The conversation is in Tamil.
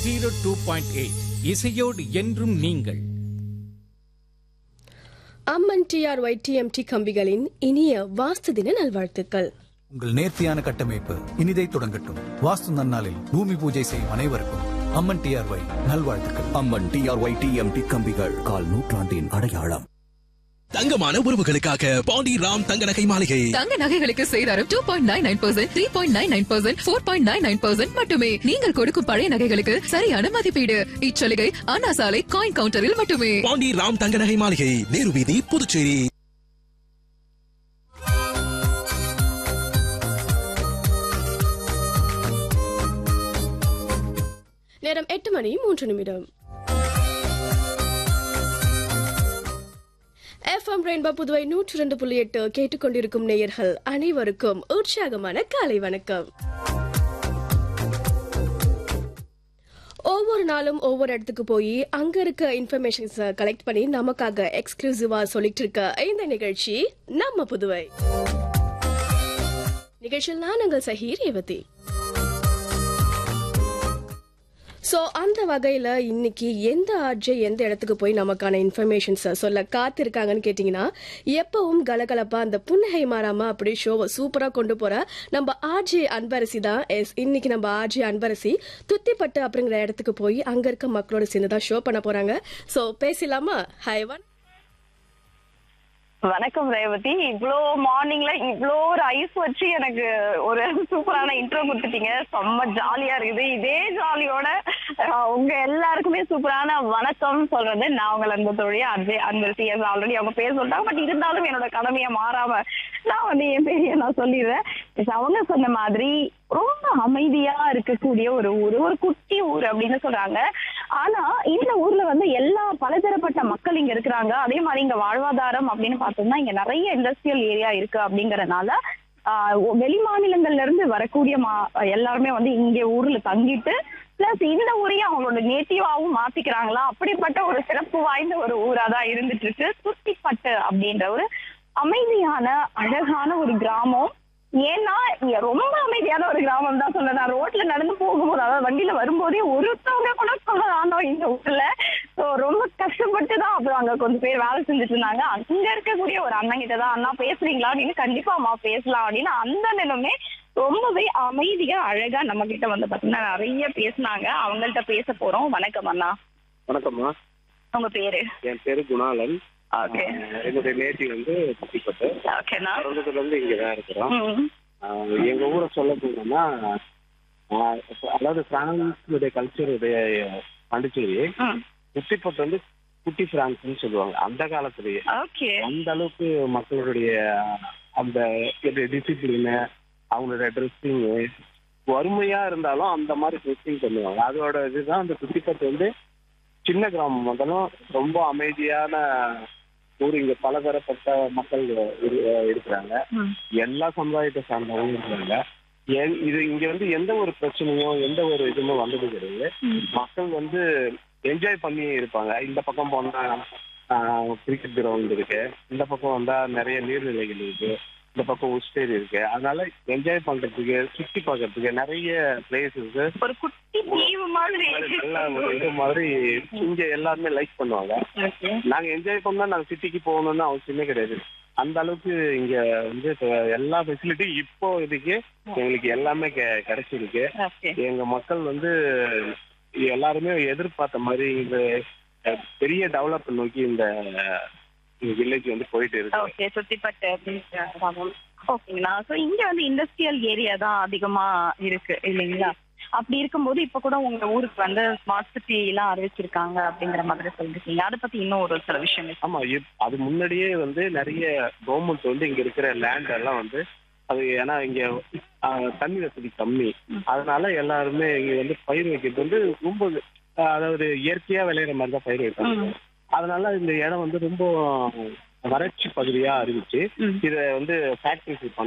ஜீரோ டூ பாயிண்ட் எயிட் இசையோடு என்றும் நீங்கள் அம்மன் டிஆர்ஒய் டிஎம்டி கம்பிகளின் இனிய வாஸ்து தின நல்வாழ்த்துக்கள் உங்கள் நேர்த்தியான கட்டமைப்பு இனிதை தொடங்கட்டும் வாஸ்து நன்னாளில் பூமி பூஜை செய்யும் அனைவருக்கும் அம்மன் டிஆர்ஒய் நல்வாழ்த்துக்கள் அம்மன் டிஆர்ஒய் டிஎம்டி கம்பிகள் கால் நூற்றாண்டின் அடையாளம் தங்கமான உறவுகளுக்காக பாண்டி ராம் தங்க நகை மாளிகை தங்க நகைகளுக்கு சேதாரம் two point nine nine percent three point nine nine percent four point nine nine percent மட்டுமே நீங்கள் கொடுக்கும் பழைய நகைகளுக்கு சரியான மதிப்பீடு இச்சலுகை அண்ணா சாலை காயின் கவுண்டரில் மட்டுமே பாண்டி ராம் தங்க நகை மாளிகை நேரு வீதி புதுச்சேரி நேரம் எட்டு மணி மூன்று நிமிடம் எஃப்எம் ரெயின்பா புதுவை நூற்றி ரெண்டு புள்ளி எட்டு கேட்டுக்கொண்டிருக்கும் நேயர்கள் அனைவருக்கும் உற்சாகமான காலை வணக்கம் ஒவ்வொரு நாளும் ஒவ்வொரு இடத்துக்கு போய் அங்க இருக்க இன்ஃபர்மேஷன்ஸ் கலெக்ட் பண்ணி நமக்காக எக்ஸ்க்ளூசிவா சொல்லிட்டு இருக்க இந்த நிகழ்ச்சி நம்ம புதுவை நிகழ்ச்சியில் நான் உங்கள் சஹீர் ரேவதி ஸோ அந்த வகையில் இன்னைக்கு எந்த ஆர்ஜே எந்த இடத்துக்கு போய் நமக்கான இன்ஃபர்மேஷன்ஸை சொல்ல காத்திருக்காங்கன்னு கேட்டிங்கன்னா எப்பவும் கலகலப்பா அந்த புன்னகை மாறாம அப்படி ஷோவை சூப்பராக கொண்டு போற நம்ம ஆர்ஜே அன்பரசி தான் எஸ் இன்னைக்கு நம்ம ஆர்ஜே அன்பரசி துத்திப்பட்டு அப்படிங்கிற இடத்துக்கு போய் அங்கே இருக்க மக்களோட சேர்ந்து தான் ஷோ பண்ண போறாங்க ஸோ பேசலாமா ஹாய் ஒன் வணக்கம் ரேவதி இவ்ளோ மார்னிங்ல இவ்ளோ ஒரு ஐஸ் வச்சு எனக்கு ஒரு சூப்பரான இன்ட்ரோ கொடுத்துட்டீங்க செம்ம ஜாலியா இருக்குது இதே ஜாலியோட அஹ், உங்க எல்லாருக்குமே சூப்பரான வணக்கம் சொல்றது நான் உங்கள் அன்பு தோழி அஜய் அன்பு சிஎஸ் ஆல்ரெடி அவங்க பேர் சொல்லிட்டாங்க பட் இருந்தாலும் என்னோட கடமையை மாறாம நான் வந்து என் பேரைய நான் சொல்லிடுறேன் Yes, அவங்க சொன்ன மாதிரி ரொம்ப அமைதியா இருக்கக்கூடிய ஒரு ஊர் ஒரு குட்டி ஊர் அப்படின்னு சொல்றாங்க ஆனா இந்த ஊர்ல வந்து எல்லா பலதரப்பட்ட மக்கள் இங்க இருக்கிறாங்க அதே மாதிரி இங்க வாழ்வாதாரம் அப்படின்னு பார்த்தோம்னா இங்க நிறைய இண்டஸ்ட்ரியல் ஏரியா இருக்கு அப்படிங்கறதுனால ஆஹ் வெளி மாநிலங்கள்ல இருந்து வரக்கூடிய மா எல்லாருமே வந்து இங்க ஊர்ல தங்கிட்டு பிளஸ் இந்த ஊரையும் அவங்களோட நேட்டிவாவும் மாத்திக்கிறாங்களா அப்படிப்பட்ட ஒரு சிறப்பு வாய்ந்த ஒரு ஊரா தான் இருந்துட்டு இருக்கு சுத்திப்பட்டு அப்படின்ற ஒரு அமைதியான அழகான ஒரு கிராமம் ஏன்னா இங்க ரொம்ப அமைதியான ஒரு கிராமம் தான் சொல்ல நான் ரோட்ல நடந்து போகும்போது அதாவது வண்டியில வரும்போதே ஒருத்தவங்க கூட சொல்லலாம் இந்த ஊர்ல So, ரொம்ப கஷ்டப்பட்டு தான் அப்புறம் அங்க கொஞ்சம் பேர் வேலை செஞ்சுட்டு இருந்தாங்க அங்க இருக்கக்கூடிய ஒரு அண்ணன் கிட்ட தான் அண்ணா பேசுறீங்களா அப்படின்னு கண்டிப்பா அம்மா பேசலாம் அப்படின்னு அந்த நிலமே ரொம்பவே அமைதியா அழகா நம்ம கிட்ட வந்து பாத்தீங்கன்னா நிறைய பேசுனாங்க அவங்கள்ட்ட பேச போறோம் வணக்கம் அண்ணா வணக்கம்மா உங்க பேரு என் பேரு குணாலன் ஓகே ஆஹ் என்னுடைய நேட்டிவ் வந்து குட்டிப்பட்டு ஓகேண்ணா பிறந்ததுல இருந்து இங்க தான் இருக்கிறோம் ம் ஆஹ் எங்க ஊரை சொல்ல போனோம்னா ஆஹ் அதாவது பிரான்ஸுடைய கல்ச்சருடைய பாண்டிச்சேரி ம் குட்டிப்பட்டு வந்து குட்டி பிரான்ஸ்னு சொல்லுவாங்க அந்த காலத்திலேயே ஓகே அந்த அளவுக்கு மக்களுடைய அந்த டிசிப்ளின் அவங்களுடைய ட்ரெஸ்ஸிங்கு வறுமையா இருந்தாலும் அந்த மாதிரி ட்ரெஸ்ஸிங் பண்ணுவாங்க அதோட இதுதான் அந்த குட்டிப்பட்டு வந்து சின்ன கிராமம் வந்தாலும் ரொம்ப அமைதியான ஊர் இங்க பலதரப்பட்ட மக்கள் இரு- இருக்கிறாங்க ம் எல்லா சமுதாயத்தை சார்ந்தவங்க இருக்கிறாங்க எ- இது இங்க வந்து எந்த ஒரு பிரச்சனையும் எந்த ஒரு இதுவுமே வந்தது கிடையாது மக்கள் வந்து என்ஜாய் பண்ணி இருப்பாங்க இந்த பக்கம் போனா கிரிக்கெட் கிரவுண்ட் இருக்கு இந்த பக்கம் வந்தா நிறைய நீர்நிலைகள் இருக்கு இந்த பக்கம் உஸ்டேரி இருக்கு அதனால என்ஜாய் பண்றதுக்கு சுத்தி பார்க்கறதுக்கு நிறைய பிளேசஸ் ஒரு குட்டி தீவு மாதிரி எல்லாம் ஒரு இது மாதிரி இங்க எல்லாருமே லைக் பண்ணுவாங்க ஓகே நாங்க என்ஜாய் பண்ணா நாங்க சிட்டிக்கு போகணும்னு அவசியமே கிடையாது அந்த அளவுக்கு இங்க வந்து இப்ப எல்லா ஃபெசிலிட்டியும் இப்போ இதுக்கு எங்களுக்கு எல்லாமே கெ- கிடைச்சிருக்கு ஓகே எங்க மக்கள் வந்து எல்லாருமே எதிர்பார்த்த மாதிரி இந்த அஹ், பெரிய டெவலப் நோக்கி இந்த வில்லேஜ் வந்து போயிட்டு இருக்கு ஓகே சுத்திப்பட்டு அப்படின்ற கிராமம் ஓகேங்களா ஸோ இங்க வந்து இண்டஸ்ட்ரியல் ஏரியா தான் அதிகமா இருக்கு இல்லைங்களா அப்படி இருக்கும்போது இப்ப கூட உங்க ஊருக்கு வந்து ஸ்மார்ட் சிட்டி எல்லாம் அறிவிச்சிருக்காங்க அப்படிங்கிற மாதிரி சொல்லிருக்கீங்க அதை பத்தி இன்னும் ஒரு சில விஷயங்கள் ஆமா இப்- அது முன்னாடியே வந்து நிறைய கவர்மெண்ட் வந்து இங்க இருக்கிற லேண்ட் எல்லாம் வந்து அது ஏன்னா இங்க ஆஹ், தண்ணி வசதி கம்மி அதனால எல்லாருமே இங்க வந்து பயிர் வைக்கிறது வந்து ரொம்ப ஆஹ், அதாவது இயற்கையா விளையிற மாதிரி தான் பயிர் வைப்பாங்க அதனால இந்த இடம் வந்து ரொம்ப வறட்சி பகுதியா அறிவிச்சு இத வந்து ஃபேக்டரிஸ்